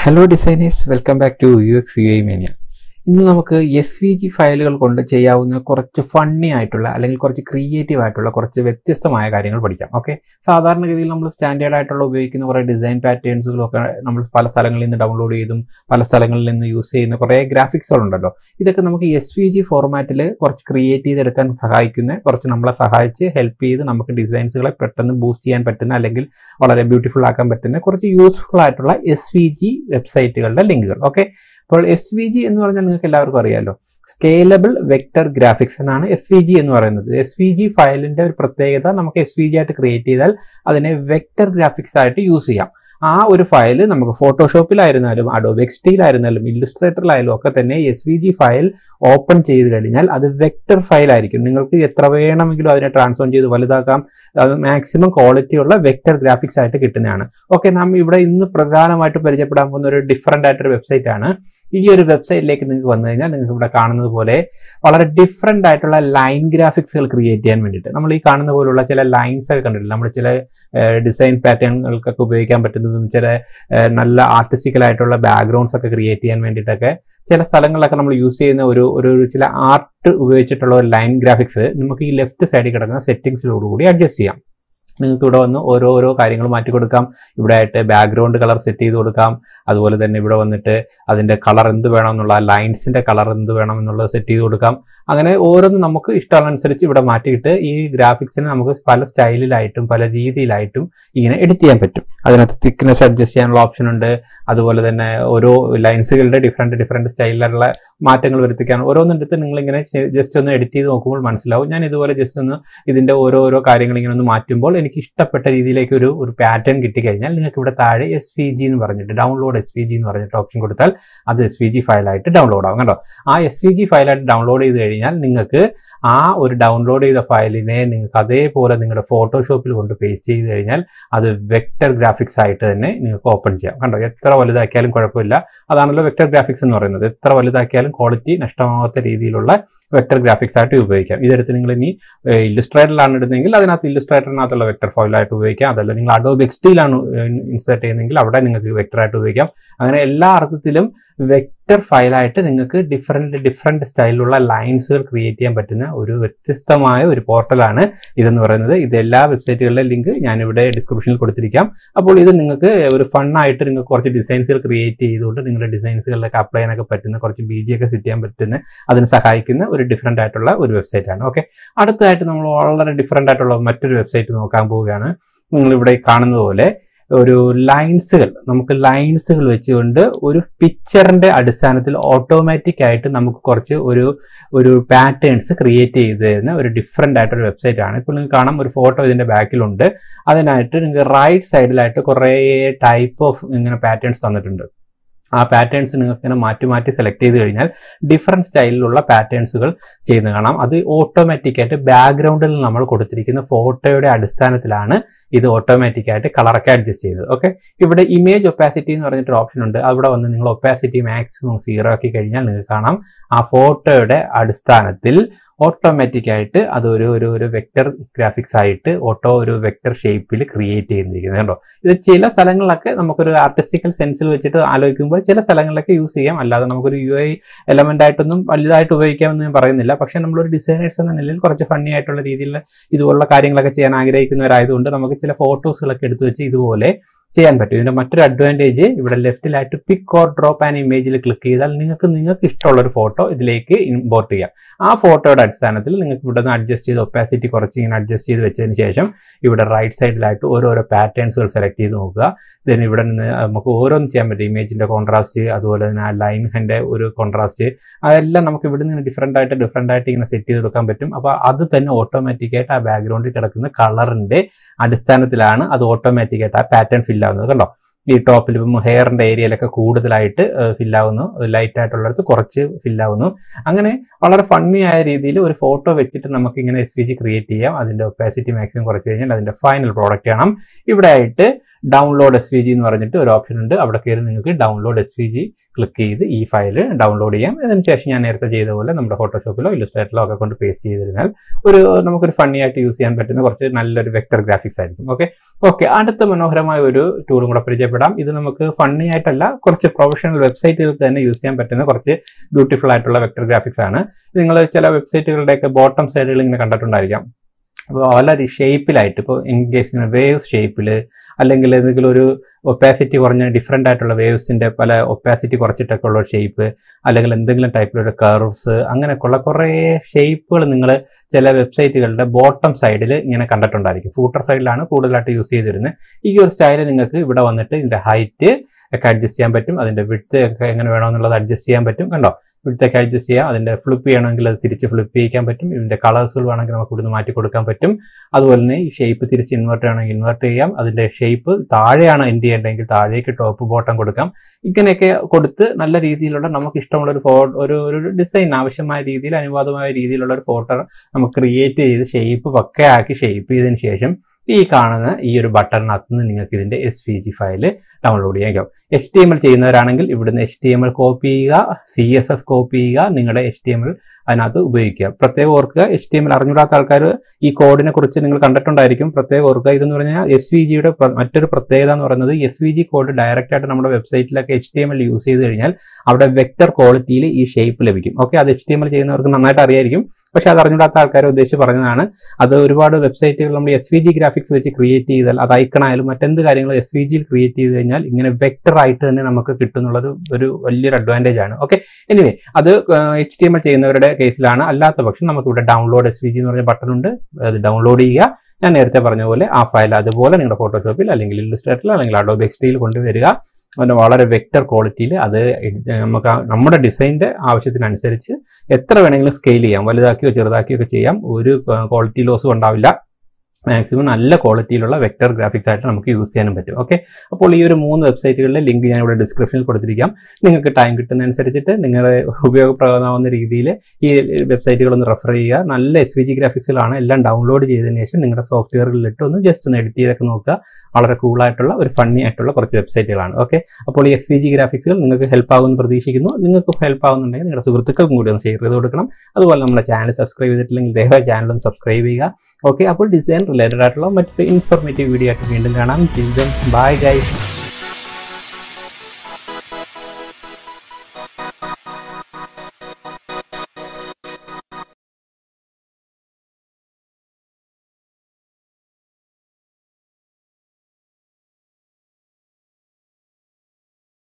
hello designers welcome back to U X U I mania ഇന്ന് നമുക്ക് S V G ഫയലുകൾ കൊണ്ട് ചെയ്യാവുന്ന കുറച്ച് ഫണ്ണി ആയിട്ടുള്ള അല്ലെങ്കിൽ കുറച്ച് ക്രിയേറ്റീവ് ആയിട്ടുള്ള കുറച്ച് വ്യത്യസ്തമായ കാര്യങ്ങൾ പഠിക്കാം ഓക്കെ സാധാരണഗതിയിൽ നമ്മൾ സ്റ്റാൻഡേർഡ് ആയിട്ടുള്ള ഉപയോഗിക്കുന്ന കുറേ ഡിസൈൻ പാറ്റേൺസുകളൊക്കെ നമ്മൾ പല സ്ഥലങ്ങളിൽ നിന്ന് ഡൗൺലോഡ് ചെയ്തും പല സ്ഥലങ്ങളിൽ നിന്ന് യൂസ് ചെയ്യുന്ന കുറേ ഗ്രാഫിക്സുകളുണ്ടല്ലോ ഇതൊക്കെ നമുക്ക് എസ് വി ജി ഫോർമാറ്റിൽ കുറച്ച് ക്രിയേറ്റ് ചെയ്തെടുക്കാൻ സഹായിക്കുന്ന കുറച്ച് നമ്മളെ സഹായിച്ച് ഹെൽപ്പ് ചെയ്ത് നമുക്ക് ഡിസൈൻസുകളെ പെട്ടെന്ന് ബൂസ്റ്റ് ചെയ്യാൻ പറ്റുന്ന അല്ലെങ്കിൽ വളരെ ബ്യൂട്ടിഫുൾ ആക്കാൻ പറ്റുന്ന കുറച്ച് യൂസ്ഫുൾ ആയിട്ടുള്ള എസ് വി ജി വെബ്സൈറ്റുകളുടെ ലിങ്കുകൾ ഓക്കെ അപ്പോൾ എസ് വി ജി എന്ന് പറഞ്ഞാൽ നിങ്ങൾക്ക് എല്ലാവർക്കും അറിയാലോ സ്കേലബിൾ വെക്ടർ ഗ്രാഫിക്സ് എന്നാണ് എസ് വി ജി എന്ന് പറയുന്നത് എസ് വി ജി ഫയലിന്റെ ഒരു പ്രത്യേകത നമുക്ക് എസ് വി ജി ആയിട്ട് ക്രിയേറ്റ് ചെയ്താൽ അതിനെ വെക്ടർ ഗ്രാഫിക്സ് ആയിട്ട് യൂസ് ചെയ്യാം ആ ഒരു ഫയൽ നമുക്ക് ഫോട്ടോഷോപ്പിലായിരുന്നാലും അഡോബ് എക്സ്റ്റിയിലായിരുന്നാലും ഇല്ലുസ്ട്രേറ്ററിലായാലും ഒക്കെ തന്നെ S V G file open ചെയ്ത് കഴിഞ്ഞാൽ അത് വെക്ടർ ഫയൽ ആയിരിക്കും നിങ്ങൾക്ക് എത്ര വേണമെങ്കിലും അതിനെ ട്രാൻസ്ഫോം ചെയ്ത് വലുതാക്കാം അത് മാക്സിമം ക്വാളിറ്റി ഉള്ള വെക്ടർ ഗ്രാഫിക്സ് ആയിട്ട് കിട്ടുന്നതാണ് ഓക്കെ നാം ഇവിടെ ഇന്ന് പ്രധാനമായിട്ട് പരിചയപ്പെടാൻ പോകുന്ന ഒരു ഡിഫറെന്റ് ആയിട്ടൊരു വെബ്സൈറ്റ് ആണ് ഈ ഒരു വെബ്സൈറ്റിലേക്ക് നിങ്ങൾക്ക് വന്നു കഴിഞ്ഞാൽ നിങ്ങൾക്ക് ഇവിടെ കാണുന്നത് പോലെ വളരെ ഡിഫറെന്റ് ആയിട്ടുള്ള ലൈൻ ഗ്രാഫിക്സുകൾ ക്രിയേറ്റ് ചെയ്യാൻ വേണ്ടിയിട്ട് നമ്മൾ ഈ കാണുന്ന പോലുള്ള ചില ലൈൻസ് ഒക്കെ കണ്ടിട്ടില്ല നമ്മൾ ചില ഡിസൈൻ പാറ്റേണുകൾക്കൊക്കെ ഉപയോഗിക്കാൻ പറ്റുന്നതും ചില ഏഹ്, നല്ല ആർട്ടിസ്റ്റിക്കൽ ആയിട്ടുള്ള ബാക്ക്ഗ്രൗണ്ട്സ് ഒക്കെ ക്രിയേറ്റ് ചെയ്യാൻ വേണ്ടിയിട്ടൊക്കെ ചില സ്ഥലങ്ങളിലൊക്കെ നമ്മൾ യൂസ് ചെയ്യുന്ന ഒരു ഒരു ഒരു ചില ആർട്ട് ഉപയോഗിച്ചിട്ടുള്ള ഒരു ലൈൻ ഗ്രാഫിക്സ് നമുക്ക് ഈ ലെഫ്റ്റ് സൈഡിൽ കിടക്കുന്ന സെറ്റിംഗ്സിലോടുകൂടി അഡ്ജസ്റ്റ് ചെയ്യാം നിങ്ങൾക്ക് ഇവിടെ വന്ന് ഓരോ ഓരോ കാര്യങ്ങൾ മാറ്റി കൊടുക്കാം ഇവിടെ ആയിട്ട് ബാക്ക്ഗ്രൗണ്ട് കളർ സെറ്റ് ചെയ്ത് കൊടുക്കാം അതുപോലെ തന്നെ ഇവിടെ വന്നിട്ട് അതിന്റെ കളർ എന്ത് വേണം എന്നുള്ള ലൈൻസിന്റെ കളർ എന്ത് വേണം എന്നുള്ളത് സെറ്റ് ചെയ്ത് കൊടുക്കാം അങ്ങനെ ഓരോന്നും നമുക്ക് ഇഷ്ടമുള്ളതനുസരിച്ച് ഇവിടെ മാറ്റിയിട്ട് ഈ ഗ്രാഫിക്സിനെ നമുക്ക് പല സ്റ്റൈലിലായിട്ടും പല രീതിയിലായിട്ടും ഇങ്ങനെ എഡിറ്റ് ചെയ്യാൻ പറ്റും അതിനകത്ത് തിക്നെസ് അഡ്ജസ്റ്റ് ചെയ്യാനുള്ള ഓപ്ഷൻ ഉണ്ട് അതുപോലെ തന്നെ ഓരോ ലൈൻസുകളുടെ ഡിഫറെന്റ് ഡിഫറെന്റ് സ്റ്റൈലിലുള്ള മാറ്റങ്ങൾ വരുത്തിക്കാൻ ഓരോന്നെടുത്ത് നിങ്ങൾ ഇങ്ങനെ ജസ്റ്റ് ഒന്ന് എഡിറ്റ് ചെയ്ത് നോക്കുമ്പോൾ മനസ്സിലാവും ഞാൻ ഇതുപോലെ ജസ്റ്റ് ഒന്ന് ഇതിന്റെ ഓരോ ഓരോ കാര്യങ്ങൾ ഇങ്ങനെ ഒന്ന് മാറ്റുമ്പോൾ എനിക്ക് ഇഷ്ടപ്പെട്ട രീതിയിലേക്ക് ഒരു ഒരു പാറ്റേൺ കിട്ടിക്കഴിഞ്ഞാൽ നിങ്ങൾക്ക് ഇവിടെ താഴെ എസ് വി ജി എന്ന് പറഞ്ഞിട്ട് ഡൗൺലോഡ് എസ് വി ജി എന്ന് പറഞ്ഞിട്ട് ഓപ്ഷൻ കൊടുത്താൽ അത് എസ് വി ജി ഫയലായിട്ട് ഡൗൺലോഡ് ആവും കേട്ടോ ആ എസ് വി ജി ഫയലായിട്ട് ഡൗൺലോഡ് ചെയ്ത് കഴിഞ്ഞാൽ നിങ്ങൾക്ക് ആ ഒരു ഡൗൺലോഡ് ചെയ്ത ഫയലിനെ നിങ്ങൾക്ക് അതേപോലെ നിങ്ങളുടെ ഫോട്ടോഷോപ്പിൽ കൊണ്ട് പേസ്റ്റ് ചെയ്ത് കഴിഞ്ഞാൽ അത് വെക്ടർ ഗ്രാഫിക്സ് ആയിട്ട് തന്നെ നിങ്ങൾക്ക് ഓപ്പൺ ചെയ്യാം കണ്ടോ എത്ര വലുതാക്കിയാലും കുഴപ്പമില്ല അതാണല്ലോ വെക്ടർ ഗ്രാഫിക്സ് എന്ന് പറയുന്നത് എത്ര വലുതാക്കിയാലും ക്വാളിറ്റി നഷ്ടമാവാത്ത രീതിയിലുള്ള വെക്ടർ ഗ്രാഫിക്സ് ആയിട്ട് ഉപയോഗിക്കാം ഇതെടുത്ത് നിങ്ങൾ ഇനി ഇല്ലുസ്ട്രേറ്ററിലാണ് ഇടുന്നതെങ്കിൽ അതിനകത്ത് ഇല്ലുസ്ട്രേറ്ററിനകത്തുള്ള വെക്ടർ ഫയലായിട്ട് ഉപയോഗിക്കാം അതല്ല നിങ്ങൾ അഡോബ് എക്സ്റ്റിയിലാണ് ഇൻസേർട്ട് ചെയ്യുന്നതെങ്കിൽ അവിടെ നിങ്ങൾക്ക് വെക്ടർ ആയിട്ട് ഉപയോഗിക്കാം അങ്ങനെ എല്ലാ അർത്ഥത്തിലും വെക്ടർ ഫയലായിട്ട് നിങ്ങൾക്ക് ഡിഫറെന്റ് ഡിഫറെന്റ് സ്റ്റൈലിലുള്ള ലൈൻസുകൾ ക്രിയേറ്റ് ചെയ്യാൻ പറ്റുന്ന ഒരു വ്യത്യസ്തമായ ഒരു പോർട്ടലാണ് ഇതെന്ന് പറയുന്നത് ഇത് എല്ലാ വെബ്സൈറ്റുകളുടെ ലിങ്ക് ഞാനിവിടെ ഡിസ്ക്രിപ്ഷനിൽ കൊടുത്തിരിക്കാം അപ്പോൾ ഇത് നിങ്ങൾക്ക് ഒരു ഫണ്ണായിട്ട് നിങ്ങൾക്ക് കുറച്ച് ഡിസൈൻസുകൾ ക്രിയേറ്റ് ചെയ്തുകൊണ്ട് നിങ്ങളുടെ ഡിസൈൻസുകളിലൊക്കെ അപ്ലൈ ചെയ്യാനൊക്കെ പറ്റുന്ന കുറച്ച് ബി ജി ഒക്കെ സെറ്റ് ചെയ്യാൻ പറ്റുന്ന അതിന് സഹായിക്കുന്ന ഒരു ഡിഫറെന്റ് ആയിട്ടുള്ള ഒരു വെബ്സൈറ്റ് ആണ് ഓക്കെ അടുത്തതായിട്ട് നമ്മൾ വളരെ ഡിഫറെന്റ് ആയിട്ടുള്ള മറ്റൊരു വെബ്സൈറ്റ് നോക്കാൻ പോവുകയാണ് നിങ്ങൾ ഇവിടെ കാണുന്നത് പോലെ ഒരു ലൈൻസുകൾ നമുക്ക് ലൈൻസുകൾ വെച്ചുകൊണ്ട് ഒരു പിക്ചറിന്റെ അടിസ്ഥാനത്തിൽ ഓട്ടോമാറ്റിക് ആയിട്ട് നമുക്ക് കുറച്ച് ഒരു ഒരു പാറ്റേൺസ് ക്രിയേറ്റ് ചെയ്ത് തരുന്ന ഒരു ഡിഫറെന്റ് ആയിട്ടൊരു വെബ്സൈറ്റ് ആണ് ഇപ്പോൾ നിങ്ങൾക്ക് കാണാം ഒരു ഫോട്ടോ ഇതിന്റെ ബാക്കിലുണ്ട് അതിനായിട്ട് നിങ്ങൾക്ക് റൈറ്റ് സൈഡിലായിട്ട് കുറേ ടൈപ്പ് ഓഫ് ഇങ്ങനെ പാറ്റേൺസ് തന്നിട്ടുണ്ട് ആ പാറ്റേൺസ് നിങ്ങൾക്ക് ഇങ്ങനെ മാറ്റി മാറ്റി സെലക്ട് ചെയ്ത് കഴിഞ്ഞാൽ ഡിഫറെൻറ്റ് സ്റ്റൈലിലുള്ള പാറ്റേൺസുകൾ ചെയ്യുന്നത് കാണാം അത് ഓട്ടോമാറ്റിക് ആയിട്ട് ബാക്ക്ഗ്രൗണ്ടിൽ നമ്മൾ കൊടുത്തിരിക്കുന്ന ഫോട്ടോയുടെ അടിസ്ഥാനത്തിലാണ് ഇത് ഓട്ടോമാറ്റിക് ആയിട്ട് കളറൊക്കെ അഡ്ജസ്റ്റ് ചെയ്തത് ഓക്കെ ഇവിടെ ഇമേജ് ഒപ്പാസിറ്റി എന്ന് പറഞ്ഞിട്ടൊരു ഓപ്ഷൻ ഉണ്ട് അവിടെ വന്ന് നിങ്ങൾ ഒപ്പാസിറ്റി മാക്സിമം സീറോ ആക്കി കഴിഞ്ഞാൽ നിങ്ങൾക്ക് കാണാം ആ ഫോട്ടോയുടെ അടിസ്ഥാനത്തിൽ ഓട്ടോമാറ്റിക് ആയിട്ട് അത് ഒരു ഒരു ഒരു വെക്ടർ ഗ്രാഫിക്സ് ആയിട്ട് ഓട്ടോ ഒരു വെക്ടർ ഷേപ്പിൽ ക്രിയേറ്റ് ചെയ്തിരിക്കുന്നത് കണ്ടോ ഇത് ചില സ്ഥലങ്ങളിലൊക്കെ നമുക്കൊരു ആർട്ടിസ്റ്റിക്കൽ സെൻസിൽ വെച്ചിട്ട് ആലോചിക്കുമ്പോൾ ചില സ്ഥലങ്ങളിലൊക്കെ യൂസ് ചെയ്യാം അല്ലാതെ നമുക്കൊരു യു ഐ എലമെന്റ് ആയിട്ടൊന്നും വലുതായിട്ട് ഉപയോഗിക്കാമെന്ന് ഞാൻ പറയുന്നില്ല പക്ഷെ നമ്മളൊരു ഡിസൈനേഴ്സ് എന്ന നിലയിൽ കുറച്ച് ഫണ്ണി ആയിട്ടുള്ള രീതിയിൽ ഇതുപോലുള്ള കാര്യങ്ങളൊക്കെ ചെയ്യാൻ ആഗ്രഹിക്കുന്നവരായതുകൊണ്ട് നമുക്ക് ചില ഫോട്ടോസുകളൊക്കെ എടുത്തു വെച്ച് ഇതുപോലെ ചെയ്യാൻ പറ്റും ഇതിന്റെ മറ്റൊരു അഡ്വാൻറ്റേജ് ഇവിടെ ലെഫ്റ്റിലായിട്ട് പിക്ക് ഓർ ഡ്രോപ്പ് ആൻഡ് ഇമേജിൽ ക്ലിക്ക് ചെയ്താൽ നിങ്ങൾക്ക് നിങ്ങൾക്ക് ഇഷ്ടമുള്ള ഒരു ഫോട്ടോ ഇതിലേക്ക് ഇമ്പോർട്ട് ചെയ്യാം ആ ഫോട്ടോയുടെ അടിസ്ഥാനത്തിൽ നിങ്ങൾക്ക് ഇവിടെ നിന്ന് അഡ്ജസ്റ്റ് ചെയ്ത് ഒപ്പാസിറ്റി കുറച്ച് ഇങ്ങനെ അഡ്ജസ്റ്റ് ചെയ്ത് വെച്ചതിന് ശേഷം ഇവിടെ റൈറ്റ് സൈഡിലായിട്ട് ഓരോരോ പാറ്റേൺസുകൾ സെലക്ട് ചെയ്ത് നോക്കുക ദെൻ ഇവിടെ നിന്ന് നമുക്ക് ഓരോന്നും ചെയ്യാൻ പറ്റും ഇമേജിന്റെ കോൺട്രാസ്റ്റ് അതുപോലെ തന്നെ ആ ലൈനിന്റെ ഒരു കോൺട്രാസ്റ്റ് അതെല്ലാം നമുക്ക് ഇവിടെ നിന്ന് ഡിഫറെൻ്റ് ആയിട്ട് ഡിഫറെൻ്റ് ആയിട്ട് ഇങ്ങനെ സെറ്റ് ചെയ്ത് കൊടുക്കാൻ പറ്റും അപ്പോൾ അത് തന്നെ ഓട്ടോമാറ്റിക് ആയിട്ട് ആ ബാക്ക്ഗ്രൗണ്ടിൽ കിടക്കുന്ന കളറിന്റെ അടിസ്ഥാനത്തിലാണ് അത് ഓട്ടോമാറ്റിക് ആയിട്ട് ആ പാറ്റേൺ ഫിൽ ആവുന്നത് കണ്ടോ ഈ ടോപ്പിൽ ഇപ്പം ഹെയറിന്റെ ഏരിയയിലൊക്കെ കൂടുതലായിട്ട് ഫില്ലാവുന്നു ലൈറ്റ് ആയിട്ടുള്ളിടത്ത് കുറച്ച് ഫില്ലാവുന്നു അങ്ങനെ വളരെ ഫണ്ണി ആയ രീതിയിൽ ഒരു ഫോട്ടോ വെച്ചിട്ട് നമുക്ക് ഇങ്ങനെ എസ് വി ജി ക്രിയേറ്റ് ചെയ്യാം അതിന്റെ ഒപ്പാസിറ്റി മാക്സിമം കുറച്ച് കഴിഞ്ഞാൽ അതിന്റെ ഫൈനൽ പ്രോഡക്റ്റ് കാണാം ഇവിടെ ആയിട്ട് ഡൗൺലോഡ് എസ് വി ജി എന്ന് പറഞ്ഞിട്ട് ഒരു ഓപ്ഷൻ ഉണ്ട് അവിടെ കയറി നിങ്ങൾക്ക് download S V G click ചെയ്ത് ഈ ഫയൽ ഡൗൺലോഡ് ചെയ്യാം അതിന് ശേഷം ഞാൻ നേരത്തെ ചെയ്ത പോലെ നമ്മുടെ ഫോട്ടോഷോപ്പിലോ ഇല്ലസ്ട്രേറ്ററിലോ ഒക്കെ കൊണ്ട് പേസ്റ്റ് ചെയ്തിരുന്നാൽ ഒരു നമുക്കൊരു ഫണ്ണി ആയിട്ട് യൂസ് ചെയ്യാൻ പറ്റുന്ന കുറച്ച് നല്ലൊരു വെക്ടർ ഗ്രാഫിക്സ് ആയിരിക്കും ഓക്കെ ഓക്കെ അടുത്ത മനോഹരമായ ഒരു ടൂളും കൂടെ പരിചയപ്പെടാം ഇത് നമുക്ക് ഫണ്ണി ആയിട്ടല്ല കുറച്ച് പ്രൊഫഷണൽ വെബ്സൈറ്റുകൾക്ക് തന്നെ യൂസ് ചെയ്യാൻ പറ്റുന്ന കുറച്ച് ബ്യൂട്ടിഫുൾ ആയിട്ടുള്ള വെക്ടർ ഗ്രാഫിക്സ് ആണ് നിങ്ങൾ ചില വെബ്സൈറ്റുകളുടെയൊക്കെ ബോട്ടം സൈഡുകൾ ഇങ്ങനെ കണ്ടിട്ടുണ്ടായിരിക്കാം അപ്പോൾ വളരെ ഷേപ്പിലായിട്ട് ഇപ്പോൾ ഇൻകേസ് ഇങ്ങനെ വേവ്സ് ഷേപ്പിൽ അല്ലെങ്കിൽ എന്തെങ്കിലും ഒരു ഒപ്പാസിറ്റി കുറഞ്ഞ ഡിഫറെൻ്റ് ആയിട്ടുള്ള വേവ്സിൻ്റെ പല ഒപ്പാസിറ്റി കുറച്ചിട്ടൊക്കെ ഉള്ള ഷേപ്പ് അല്ലെങ്കിൽ എന്തെങ്കിലും ടൈപ്പിലുള്ള കർവ്സ് അങ്ങനെയൊക്കെയുള്ള കുറേ ഷേപ്പുകൾ നിങ്ങൾ ചില വെബ്സൈറ്റുകളുടെ ബോട്ടം സൈഡിൽ ഇങ്ങനെ കണ്ടിട്ടുണ്ടായിരിക്കും ഫൂട്ടർ സൈഡിലാണ് കൂടുതലായിട്ട് യൂസ് ചെയ്തിരുന്നത് ഈ ഒരു സ്റ്റൈൽ നിങ്ങൾക്ക് ഇവിടെ വന്നിട്ട് ഇതിൻ്റെ ഹൈറ്റ് ഒക്കെ അഡ്ജസ്റ്റ് ചെയ്യാൻ പറ്റും അതിൻ്റെ വിഡ്ത്ത് ഒക്കെ എങ്ങനെ വേണമെന്നുള്ളത് അഡ്ജസ്റ്റ് ചെയ്യാൻ പറ്റും കണ്ടോ വിഡ്ത്തൊക്കെ അഡ്ജസ്റ്റ് ചെയ്യാം അതിൻ്റെ ഫ്ലിപ്പ് ചെയ്യണമെങ്കിൽ അത് തിരിച്ച് ഫ്ലിപ്പ് ചെയ്യിക്കാൻ പറ്റും ഇതിൻ്റെ കളേഴ്സുകൾ വേണമെങ്കിൽ നമുക്ക് ഇവിടുന്ന് മാറ്റി കൊടുക്കാൻ പറ്റും അതുപോലെ തന്നെ ഈ ഷേപ്പ് തിരിച്ച് ഇൻവെർട്ട് ചെയ്യണമെങ്കിൽ ഇൻവെർട്ട് ചെയ്യാം അതിൻ്റെ ഷേപ്പ് താഴെയാണ് എൻഡ് ചെയ്യേണ്ടതെങ്കിൽ താഴേക്ക് ടോപ്പ് ബോട്ടം കൊടുക്കാം ഇങ്ങനെയൊക്കെ കൊടുത്ത് നല്ല രീതിയിലുള്ള നമുക്ക് ഇഷ്ടമുള്ള ഒരു ഫോ ഒരു ഒരു ഡിസൈൻ ആവശ്യമായ രീതിയിൽ അനുവാദമായ രീതിയിലുള്ള ഒരു ഫോട്ടോ നമുക്ക് ക്രിയേറ്റ് ചെയ്ത് ഷേപ്പ് പക്കയാക്കി ഷേപ്പ് ചെയ്തതിന് ശേഷം ഈ കാണുന്ന ഈ ഒരു ബട്ടണിനകത്ത് നിന്ന് നിങ്ങൾക്ക് ഇതിന്റെ S V G file download ചെയ്യാൻ കഴിയും എച്ച് ടി എം എൽ ചെയ്യുന്നവരാണെങ്കിൽ ഇവിടുന്ന് H T M L copy ചെയ്യുക സി എസ് എസ് കോപ്പി ചെയ്യുക നിങ്ങളുടെ എച്ച് ടി എം എൽ അതിനകത്ത് ഉപയോഗിക്കുക പ്രത്യേകം ഓർക്കുക എച്ച് ടി എം എൽ അറിഞ്ഞൂടാത്ത ആൾക്കാർ ഈ കോഡിനെ കുറിച്ച് നിങ്ങൾ കണ്ടിട്ടുണ്ടായിരിക്കും പ്രത്യേകം ഓർക്കുക ഇതെന്ന് പറഞ്ഞാൽ എസ് വി ജിയുടെ മറ്റൊരു പ്രത്യേകത എന്ന് പറയുന്നത് S V G code direct ആയിട്ട് നമ്മുടെ വെബ്സൈറ്റിലൊക്കെ H T M L use ചെയ്ത് കഴിഞ്ഞാൽ അവിടെ വെക്ടർ ക്വാളിറ്റിയിൽ ഈ ഷേപ്പ് ലഭിക്കും ഓക്കെ അത് എച്ച് ടി എം എൽ ചെയ്യുന്നവർക്ക് നന്നായിട്ട് അറിയായിരിക്കും പക്ഷെ അത് അറിഞ്ഞൂടാത്ത ആൾക്കാരെ ഉദ്ദേശിച്ച് പറഞ്ഞതാണ് അത് ഒരുപാട് വെബ്സൈറ്റുകൾ നമ്മൾ എസ് വി ജി ഗ്രാഫിക്സ് വെച്ച് ക്രിയേറ്റ് ചെയ്താൽ അത് ഐക്കണായാലും മറ്റെന്ത് കാര്യങ്ങളും എസ് വി ജിയിൽ ക്രിയേറ്റ് ചെയ്ത് കഴിഞ്ഞാൽ ഇങ്ങനെ വെക്ടർ ആയിട്ട് തന്നെ നമുക്ക് കിട്ടുന്നുള്ളൊരു ഒരു വലിയൊരു അഡ്വാൻറ്റേജ് ആണ് ഓക്കെ എനിവേ അത് എച്ച് ടി എം എൽ ചെയ്യുന്നവരുടെ കേസിലാണ് അല്ലാത്ത പക്ഷം നമുക്ക് ഇവിടെ ഡൗൺലോഡ് എസ് വി ജി എന്ന് പറഞ്ഞ ബട്ടൺ ഉണ്ട് അത് ഡൗൺലോഡ് ചെയ്യുക ഞാൻ നേരത്തെ പറഞ്ഞ പോലെ ആ ഫയൽ അതുപോലെ നിങ്ങളുടെ ഫോട്ടോഷോപ്പിൽ അല്ലെങ്കിൽ ഇല്ലസ്ട്രേറ്ററിൽ അല്ലെങ്കിൽ അഡോബ് എക്സ്ട്രിയിൽ കൊണ്ടുവരിക അതിന് വളരെ വെക്ടർ ക്വാളിറ്റിയിൽ അത് നമുക്ക് നമ്മുടെ ഡിസൈനിന്റെ ആവശ്യത്തിനനുസരിച്ച് എത്ര വേണമെങ്കിലും സ്കെയിൽ ചെയ്യാം വലുതാക്കിയോ ചെറുതാക്കിയോ ഒക്കെ ചെയ്യാം ഒരു ക്വാളിറ്റി ലോസും ഉണ്ടാവില്ല മാക്സിമം നല്ല ക്വാളിറ്റിയിലുള്ള വെക്ടർ ഗ്രാഫിക്സ് ആയിട്ട് നമുക്ക് യൂസ് ചെയ്യാനും പറ്റും ഓക്കെ അപ്പോൾ ഈ ഒരു മൂന്ന് വെബ്സൈറ്റുകളിലെ ലിങ്ക് ഞാൻ ഇവിടെ ഡിസ്ക്രിപ്ഷനിൽ കൊടുത്തിരിക്കാം നിങ്ങൾക്ക് ടൈം കിട്ടുന്നതനുസരിച്ചിട്ട് നിങ്ങളുടെ ഉപയോഗപ്രദമാവുന്ന രീതിയിൽ ഈ വെബ്സൈറ്റുകളൊന്ന് റെഫർ ചെയ്യുക നല്ല എസ് വി ജി ഗ്രാഫിക്സിലാണ് എല്ലാം ഡൗൺലോഡ് ചെയ്തതിന് ശേഷം നിങ്ങളുടെ സോഫ്റ്റ്വെയറുകളിലിട്ട് ഒന്ന് ജസ്റ്റ് ഒന്ന് എഡിറ്റ് ചെയ്തൊക്കെ നോക്കുക വളരെ കൂളായിട്ടുള്ള ഒരു ഫണ്ണി ആയിട്ടുള്ള കുറച്ച് വെബ്സൈറ്റുകളാണ് ഓക്കെ അപ്പോൾ ഈ എസ് വി ജി ഗ്രാഫിക്സുകൾ നിങ്ങൾക്ക് ഹെൽപ്പ് ആകുമെന്ന് പ്രതീക്ഷിക്കുന്നു നിങ്ങൾക്ക് ഹെൽപ്പ് ആവുന്നുണ്ടെങ്കിൽ നിങ്ങളുടെ സുഹൃത്തുക്കൾക്കും കൂടി ഒന്ന് ഷെയർ ചെയ്ത് കൊടുക്കണം അതുപോലെ നമ്മുടെ ചാനൽ സബ്സ്ക്രൈബ് ചെയ്തിട്ടില്ലെങ്കിൽ ദയവായി ചാനൽ ഒന്ന് സബ്സ്ക്രൈബ് ചെയ്യുക ഓക്കെ അപ്പോൾ ഡിസൈൻ റിലേറ്റഡ് ആയിട്ടുള്ള മറ്റൊരു ഇൻഫോർമേറ്റീവ് വീഡിയോ ആയിട്ട് വീണ്ടും കാണാം ബൈ ഗൈസ്